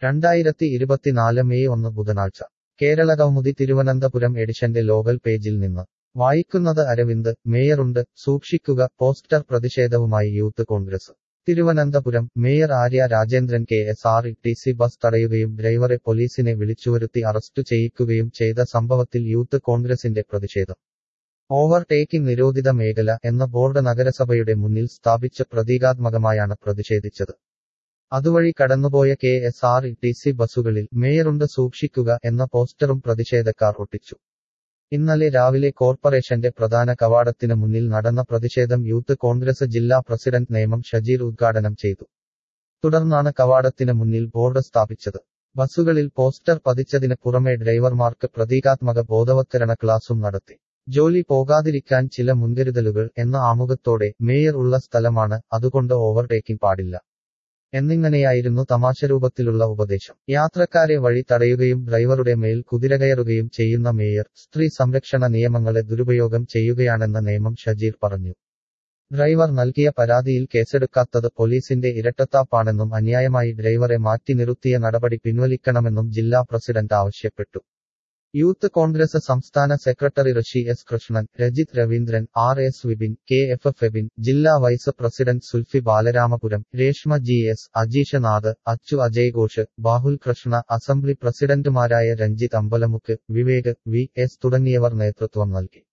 രണ്ടായിരത്തി ഇരുപത്തിനാല് മെയ് ഒന്ന് ബുധനാഴ്ച കേരളകൗമുദി തിരുവനന്തപുരം എഡിഷന്റെ ലോകൽ പേജിൽ നിന്ന് വായിക്കുന്നത് അരവിന്ദ് മേയറുണ്ട് സൂക്ഷിക്കുക പോസ്റ്റർ പ്രതിഷേധവുമായി Youth Congress Thiruvananthapuram mayor Arya Rajendran K S R T C bus തടയുകയും ഡ്രൈവറെ പോലീസിനെ വിളിച്ചുവരുത്തി അറസ്റ്റ് ചെയ്യിക്കുകയും ചെയ്ത സംഭവത്തിൽ യൂത്ത് കോൺഗ്രസിന്റെ പ്രതിഷേധം ഓവർടേക്കിംഗ് നിരോധിത മേഖല എന്ന ബോർഡ് നഗരസഭയുടെ മുന്നിൽ സ്ഥാപിച്ച് പ്രതീകാത്മകമായാണ് പ്രതിഷേധിച്ചത് അതുവഴി കടന്നുപോയ K S R T C ബസ്സുകളിൽ മേയറുണ്ട് സൂക്ഷിക്കുക എന്ന പോസ്റ്ററും പ്രതിഷേധക്കാർ ഒട്ടിച്ചു ഇന്നലെ രാവിലെ കോർപ്പറേഷന്റെ പ്രധാന കവാടത്തിന് മുന്നിൽ നടന്ന പ്രതിഷേധം യൂത്ത് കോൺഗ്രസ് ജില്ലാ പ്രസിഡന്റ് നേമം ഷജീർ ഉദ്ഘാടനം ചെയ്തു തുടർന്നാണ് കവാടത്തിന് മുന്നിൽ ബോർഡ് സ്ഥാപിച്ചത് ബസ്സുകളിൽ പോസ്റ്റർ പതിച്ചതിന് പുറമെ ഡ്രൈവർമാർക്ക് പ്രതീകാത്മക ബോധവത്കരണ ക്ലാസും നടത്തി ജോലി പോകാതിരിക്കാൻ ചില മുൻകരുതലുകൾ എന്ന ആമുഖത്തോടെ മേയർ ഉള്ള സ്ഥലമാണ് അതുകൊണ്ട് ഓവർടേക്കിംഗ് പാടില്ല എന്നിങ്ങനെയായിരുന്നു തമാശരൂപത്തിലുള്ള ഉപദേശം യാത്രക്കാരെ വഴി തടയുകയും ഡ്രൈവറുടെ മേൽ കുതിരകയറുകയും ചെയ്യുന്ന മേയർ സ്ത്രീ സംരക്ഷണ നിയമങ്ങളെ ദുരുപയോഗം ചെയ്യുകയാണെന്ന നിയമം ഷജീർ പറഞ്ഞു ഡ്രൈവർ നൽകിയ പരാതിയിൽ കേസെടുക്കാത്തത് പോലീസിന്റെ ഇരട്ടത്താപ്പാണെന്നും അന്യായമായി ഡ്രൈവറെ മാറ്റി നിർത്തിയ നടപടി പിൻവലിക്കണമെന്നും ജില്ലാ പ്രസിഡന്റ് ആവശ്യപ്പെട്ടു യൂത്ത് കോൺഗ്രസ് സംസ്ഥാന secretary Rishi S Krishnan Rajith Raveendran R S Vipin K F Febin ജില്ലാ vice president Sulfi Balaramapuram Reshma G S Ajeesh Nath Achu Ajay Ghosh Bahul Krishna assembly പ്രസിഡന്റുമാരായ രഞ്ജിത്ത് അമ്പലമുക്ക് വിവേക് വി എസ് തുടങ്ങിയവർ നേതൃത്വം നൽകി